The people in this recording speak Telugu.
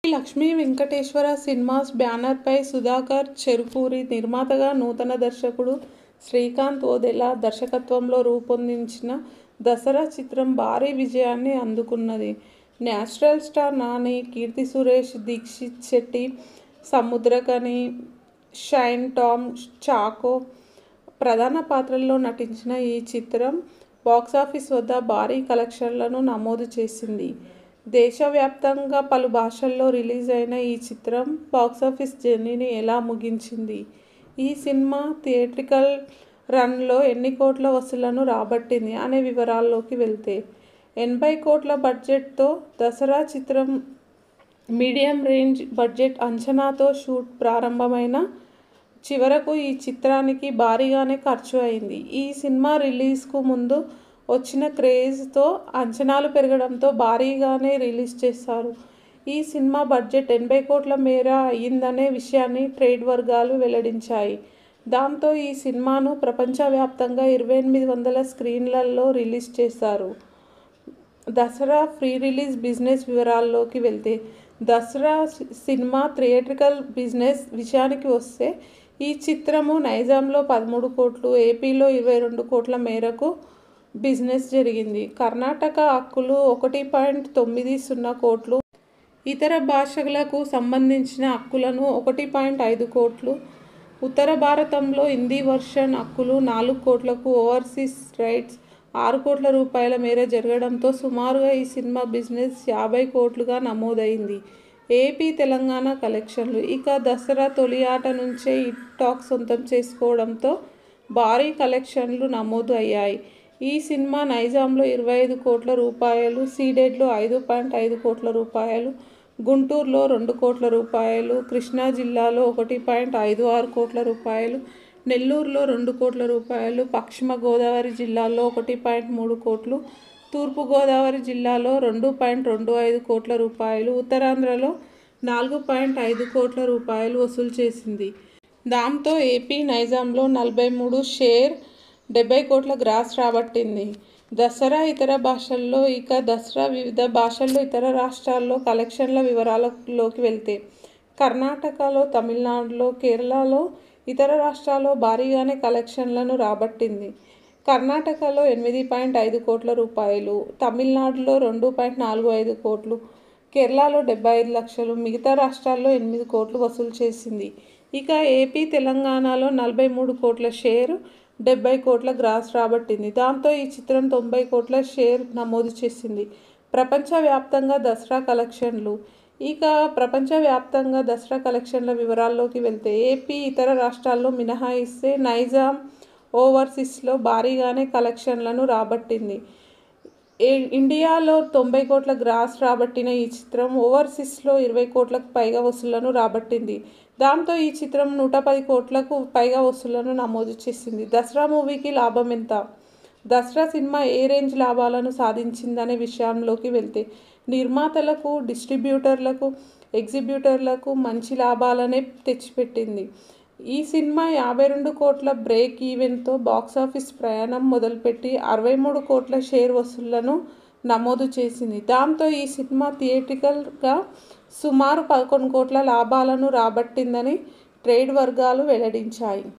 లక్ష్మీ వెంకటేశ్వర సినిమాస్ బ్యానర్పై సుధాకర్ చెరుకూరి నిర్మాతగా నూతన దర్శకుడు శ్రీకాంత్ ఓదెలా దర్శకత్వంలో రూపొందించిన దసరా చిత్రం భారీ విజయాన్ని అందుకున్నది న్యాచురల్ స్టార్ నాని కీర్తి సురేష్ దీక్షిత్ శెట్టి సముద్రకని షైన్ టామ్ చాకో ప్రధాన పాత్రల్లో నటించిన ఈ చిత్రం బాక్సాఫీస్ వద్ద భారీ కలెక్షన్లను నమోదు చేసింది దేశవ్యాప్తంగా పలు భాషల్లో రిలీజ్ అయిన ఈ చిత్రం బాక్సాఫీస్ జర్నీని ఎలా ముగించింది ఈ సినిమా థియేట్రికల్ రన్లో ఎన్ని కోట్ల వసూళ్లను రాబట్టింది అనే వివరాల్లోకి వెళ్తే ఎనభై కోట్ల బడ్జెట్తో దసరా చిత్రం మీడియం రేంజ్ బడ్జెట్ అంచనాతో షూట్ ప్రారంభమైన చివరకు ఈ చిత్రానికి భారీగానే ఖర్చు అయింది ఈ సినిమా రిలీజ్కు ముందు వచ్చిన క్రేజ్తో అంచనాలు పెరగడంతో భారీగానే రిలీజ్ చేశారు ఈ సినిమా బడ్జెట్ ఎనభై కోట్ల మేర అయ్యిందనే విషయాన్ని ట్రేడ్ వర్గాలు వెల్లడించాయి దాంతో ఈ సినిమాను ప్రపంచవ్యాప్తంగా ఇరవై ఎనిమిది వందల స్క్రీన్లలో రిలీజ్ చేశారు దసరా ప్రీ రిలీజ్ బిజినెస్ వివరాల్లోకి వెళ్తే దసరా సినిమా థియేట్రికల్ బిజినెస్ విషయానికి వస్తే ఈ చిత్రము నైజాంలో పదమూడు కోట్లు ఏపీలో ఇరవై రెండు కోట్ల మేరకు బిజినెస్ జరిగింది కర్ణాటక హక్కులు ఒకటి పాయింట్ తొమ్మిది సున్నా కోట్లు ఇతర భాషలకు సంబంధించిన హక్కులను ఒకటి పాయింట్ ఐదు కోట్లు ఉత్తర భారతంలో హిందీ వర్షన్ హక్కులు నాలుగు కోట్లకు ఓవర్సీస్ రైట్స్ ఆరు కోట్ల రూపాయల మేర జరగడంతో సుమారుగా ఈ సినిమా బిజినెస్ యాభై కోట్లుగా నమోదైంది ఏపీ తెలంగాణ కలెక్షన్లు ఇక దసరా తొలి ఆట నుంచే హిట్ టాక్ సొంతం చేసుకోవడంతో భారీ కలెక్షన్లు నమోదు అయ్యాయి ఈ సినిమా నైజాంలో ఇరవై ఐదు కోట్ల రూపాయలు సీడెడ్లో ఐదు పాయింట్ ఐదు కోట్ల రూపాయలు గుంటూరులో రెండు కోట్ల రూపాయలు కృష్ణా జిల్లాలో ఒకటి పాయింట్ ఐదు ఆరు కోట్ల రూపాయలు నెల్లూరులో రెండు కోట్ల రూపాయలు పశ్చిమ గోదావరి జిల్లాలో ఒకటి పాయింట్ మూడు కోట్లు తూర్పుగోదావరి జిల్లాలో రెండు పాయింట్ రెండు ఐదు కోట్ల రూపాయలు ఉత్తరాంధ్రలో నాలుగు పాయింట్ ఐదు కోట్ల రూపాయలు వసూలు చేసింది దాంతో ఏపీ నైజాంలో నలభై మూడు షేర్ డెబ్బై కోట్ల గ్రాస్ రాబట్టింది దసరా ఇతర భాషల్లో ఇక దసరా వివిధ భాషల్లో ఇతర రాష్ట్రాల్లో కలెక్షన్ల వివరాలలోకి వెళ్తే కర్ణాటకలో తమిళనాడులో కేరళలో ఇతర రాష్ట్రాల్లో భారీగానే కలెక్షన్లను రాబట్టింది కర్ణాటకలో ఎనిమిది పాయింట్ ఐదు కోట్ల రూపాయలు తమిళనాడులో రెండు పాయింట్ నాలుగు ఐదు కోట్లు కేరళలో డెబ్బై ఐదు లక్షలు మిగతా రాష్ట్రాల్లో ఎనిమిది కోట్లు వసూలు చేసింది ఇక ఏపీ తెలంగాణలో నలభై మూడు కోట్ల షేర్ డెబ్బై కోట్ల గ్రాస్ రాబట్టింది దాంతో ఈ చిత్రం తొంభై కోట్ల షేర్ నమోదు చేసింది ప్రపంచవ్యాప్తంగా దసరా కలెక్షన్లు ఇక ప్రపంచవ్యాప్తంగా దసరా కలెక్షన్ల వివరాల్లోకి వెళ్తే ఏపీ ఇతర రాష్ట్రాల్లో మినహాయిస్తే నైజాం ఓవర్సీస్లో భారీగానే కలెక్షన్లను రాబట్టింది ఇండియాలో తొంభై కోట్ల గ్రాస్ రాబట్టిన ఈ చిత్రం ఓవర్సీస్లో ఇరవై కోట్లకు పైగా వసూళ్లను రాబట్టింది దాంతో ఈ చిత్రం నూట పది కోట్లకు పైగా వసూళ్లను నమోదు చేసింది దసరా మూవీకి లాభం ఎంత దసరా సినిమా ఏ రేంజ్ లాభాలను సాధించిందనే విషయంలోకి వెళ్తే నిర్మాతలకు డిస్ట్రిబ్యూటర్లకు ఎగ్జిబ్యూటర్లకు మంచి లాభాలనే తెచ్చిపెట్టింది ఈ సినిమా యాభై రెండు కోట్ల బ్రేక్ ఈవెన్తో బాక్సాఫీస్ ప్రయాణం మొదలుపెట్టి అరవై మూడు కోట్ల షేర్ వసూళ్లను నమోదు చేసింది దాంతో ఈ సినిమా థియేట్రికల్గా సుమారు పదకొండు కోట్ల లాభాలను రాబట్టిందని ట్రేడ్ వర్గాలు వెల్లడించాయి